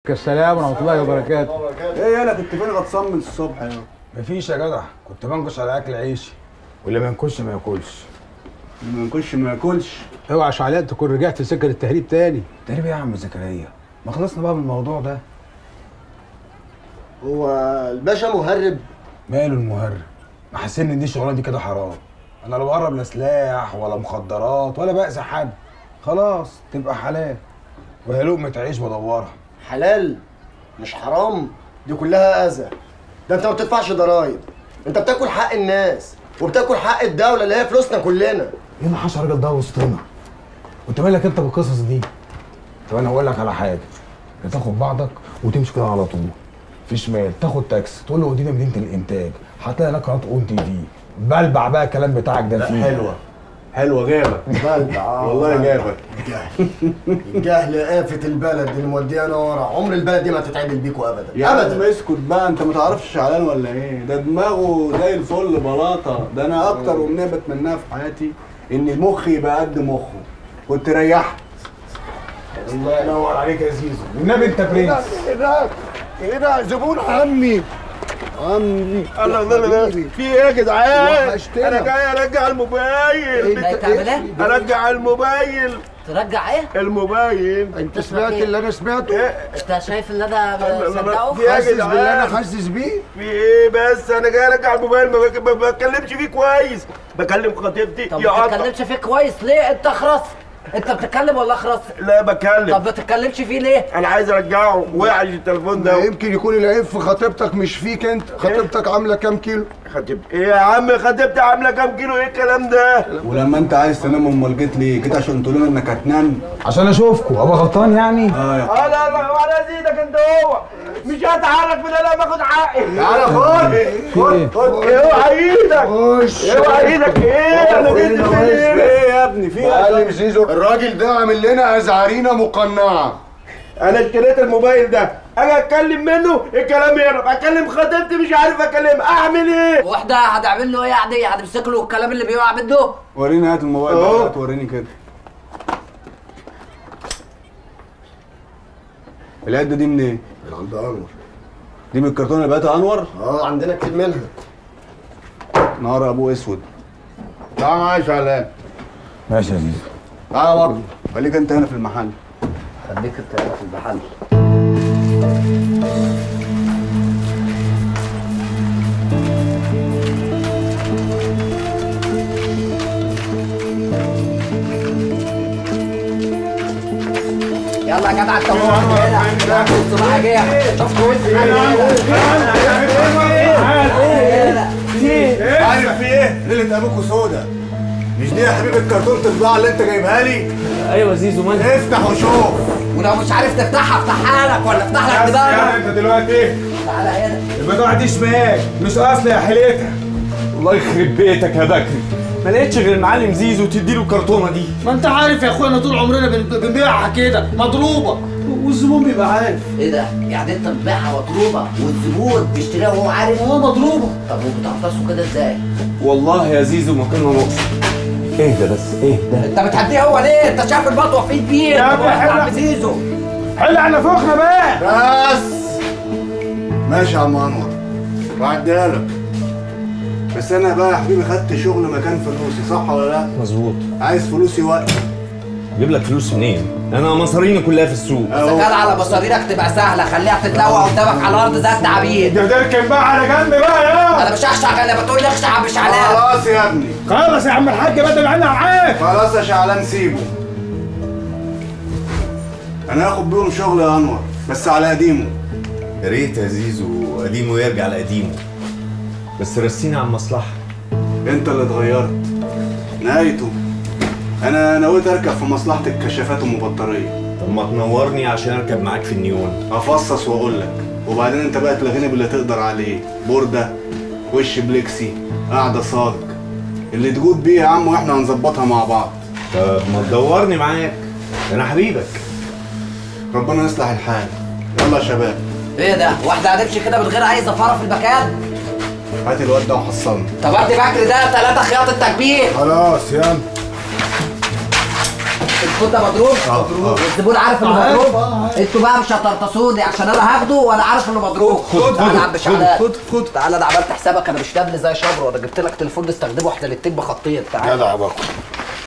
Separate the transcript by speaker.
Speaker 1: السلام ورحمه الله وبركاته
Speaker 2: ايه يالا كنت فين غطسان من الصبح يا
Speaker 1: مفيش يا جدع كنت بنقص على اكل عيشي واللي ما ينكش ما ياكلش
Speaker 2: ما ياكلش ما ياكلش
Speaker 1: اوعى شعلان تكون رجعت سكه التهريب تاني
Speaker 2: تهريب ايه يا عم زكريا ما خلصنا بقى من الموضوع ده
Speaker 3: هو الباشا مهرب
Speaker 2: ماله المهرب ما حاسين ان دي الشغلانه دي كده حرام انا لا بقرب لا سلاح ولا مخدرات ولا باذي حد خلاص تبقى حلال وهي لقمه عيش بدورها
Speaker 3: حلال مش حرام دي كلها اذى ده انت ما بتدفعش ضرايب انت بتاكل حق الناس وبتاكل حق الدوله اللي هي فلوسنا كلنا
Speaker 2: ايه اللي حصل الراجل ده وسطنا وانت مالك انت بالقصص دي طب انا هقول لك على حاجه يا تاخد بعضك وتمشي كده على طول في شمال تاخد تاكسي تقول له ودينا مدينه الانتاج هتلاقي هناك قناه اون تي في بلبع بقى الكلام بتاعك ده فيه
Speaker 3: حلوه
Speaker 2: حلوه جابك
Speaker 3: بلبع
Speaker 2: والله جابك
Speaker 3: الجهل الجهل آفة البلد اللي موديانا ورا عمر البلد دي ما تتعدل بيكوا ابدا
Speaker 4: يا عم
Speaker 3: ابدا
Speaker 4: اسكت بقى انت ما تعرفش شعلان ولا ايه ده دماغه زي الفل بلاطه ده انا اكتر امنيه بتمناها في حياتي ان مخي يبقى قد مخه كنت ريحت
Speaker 2: الله ينور عليك يا زيزو والنبي انت برنس
Speaker 3: ايه ده ايه ده زبون عمي عمي
Speaker 5: الله الله الله في ايه يا جدعان؟
Speaker 3: وحشتنا.
Speaker 5: انا جاي ارجع الموبايل
Speaker 6: لا تعمل ايه؟
Speaker 5: ارجع الموبايل
Speaker 6: ترجع ايه؟
Speaker 5: الموبايل
Speaker 3: انت سمعت اللي انا سمعته
Speaker 6: انت شايف ان انا
Speaker 5: لا، لا،
Speaker 6: مصدقه؟
Speaker 5: في ايه يا
Speaker 3: حاسس باللي انا
Speaker 5: جدعان؟
Speaker 3: حاسس بيه
Speaker 5: في ايه بس انا جاي ارجع الموبايل ما بك- ما بتكلمش فيه كويس بكلم خطيبتي
Speaker 6: طب ما
Speaker 5: يقطع
Speaker 6: تتكلمش فيه كويس ليه؟ انت اخرس انت بتتكلم ولا اخرس؟
Speaker 5: لا بكلم
Speaker 6: طب ما تتكلمش فيه ليه؟
Speaker 5: انا عايز ارجعه وقع التليفون
Speaker 3: ده
Speaker 5: ده
Speaker 3: يمكن يكون العيب في خطيبتك مش فيك انت خطيبتك عامله كام كيلو
Speaker 5: خطيبتي ايه يا عم خطيبتي عامله كام كيلو ايه الكلام ده؟
Speaker 4: ولما انت عايز تنام امال جيت ليه جيت عشان تقول لنا انك هتنام
Speaker 2: عشان اشوفكم ابقى غلطان يعني
Speaker 4: اه يا
Speaker 5: اه لا لا ولا زيدك انت هو مش هتعرف من انا باخد حقي
Speaker 3: تعالى خد
Speaker 1: خد
Speaker 3: خد
Speaker 5: اوعى ايدك
Speaker 3: خش
Speaker 5: اوعى ايدك ايه انا جيت فين
Speaker 4: ايه يا ابني في ايه
Speaker 3: معلم زيزو الراجل ده عامل لنا ازعارينا مقنعه
Speaker 5: انا اشتريت الموبايل ده اجي اتكلم منه الكلام يهرب اكلم خطيبتي مش عارف اكلم اعمل ايه
Speaker 6: واحدة هتعمل له ايه يعني؟ هتمسك له الكلام اللي بيقع منه؟
Speaker 4: وريني هات الموبايل
Speaker 5: اهو.
Speaker 4: بقى، هات وريني كده العده دي منين؟
Speaker 3: من عند انور
Speaker 4: دي من الكرتون اللي بقيتها انور
Speaker 3: اه عندنا كتير منها
Speaker 4: نهار ابو اسود تعال معايا يا شعلان
Speaker 2: ماشي يا زيزو
Speaker 4: تعالى برضه خليك انت هنا في المحل
Speaker 6: خليك انت في المحل يلا يا جدع انت هو هنا صباح جاي شفت وسط
Speaker 4: عارف في ايه؟ ليلة ابوكوا سودا مش دي يا حبيبي الكرتون الطباعة اللي انت جايبها لي؟
Speaker 7: ايوه زيزو مال
Speaker 4: افتح وشوف
Speaker 6: ولو مش عارف تفتحها افتحها لك ولا افتح لك دماغك
Speaker 2: انت دلوقتي
Speaker 6: تعالى هنا
Speaker 2: البضاعه دي شمال مش اصل يا حليتها
Speaker 7: الله يخرب بيتك يا بكري ما لقيتش غير المعلم زيزو تديله الكرتونه دي
Speaker 8: ما انت عارف يا اخوانا طول عمرنا بن- بنبيعها كده مضروبه والزبون بيبقى عارف
Speaker 6: ايه ده؟ يعني انت بتبيعها مضروبه والزبون بيشتريها وهو عارف؟
Speaker 8: اه مضروبه
Speaker 6: طب وبتحفظوا كده ازاي؟
Speaker 7: والله يا زيزو ما كنا نقصد اهدى بس اهدى
Speaker 6: انت بتهديه هو ليه؟ انت شايف المطوه فيه كبير
Speaker 2: يا
Speaker 6: طب
Speaker 2: ابني
Speaker 6: واحد
Speaker 2: حلو.
Speaker 6: عم زيزو
Speaker 2: حل على فخنا بقى
Speaker 4: بس ماشي يا عم انور بعديها لك بس انا بقى يا حبيبي خدت شغل مكان فلوسي صح ولا لا؟
Speaker 7: مظبوط
Speaker 4: عايز فلوسي وقت
Speaker 7: جيب لك فلوس منين انا مصاريني كلها في السوق
Speaker 6: اذا كان على مصاريرك تبقى سهله خليها تتلوى قدامك على الارض زي التعابين
Speaker 2: ده تركن بقى على جنب بقى يا
Speaker 6: انا مش هخشع انا بتقول لي اخشع مش عليها
Speaker 4: خلاص يا ابني
Speaker 2: خلاص يا عم الحاج بدل عنا معاك
Speaker 4: خلاص يا شعلان سيبه انا هاخد بيهم شغل يا انور بس على قديمه
Speaker 7: يا ريت يا زيزو قديمه يرجع لقديمه بس رسيني على المصلحه
Speaker 4: انت اللي اتغيرت نهايته انا نويت اركب في مصلحه الكشافات ام بطاريه
Speaker 7: طب ما تنورني عشان اركب معاك في النيون
Speaker 4: افصص واقول لك وبعدين انت بقى تلغيني باللي تقدر عليه بورده وش بليكسي قاعده صاج اللي تجود بيه يا عم واحنا هنظبطها مع بعض
Speaker 7: طب ما تدورني معاك انا حبيبك
Speaker 4: ربنا يصلح الحال يلا يا شباب
Speaker 6: ايه ده؟ واحده هتمشي كده من غير اي زفاره في المكان؟
Speaker 4: هات الواد ده وحصلنا
Speaker 6: طب ادي بكري ده ثلاثه خياطه تكبير
Speaker 4: خلاص يلا
Speaker 6: التليفون ده مضروب والزبون عارف انه
Speaker 8: عارف،
Speaker 6: مضروب
Speaker 8: آه، عارف.
Speaker 6: انتوا بقى مش هترتصوني عشان انا هاخده وانا عارف انه مضروب خد تعالى يا عم شعلان
Speaker 8: خد خد
Speaker 6: تعالى انا عملت حسابك انا مش نابل زي شبر وانا جبت لك تليفون نستخدمه احنا الاتنين بخطين تعالى
Speaker 8: جدع يا باكو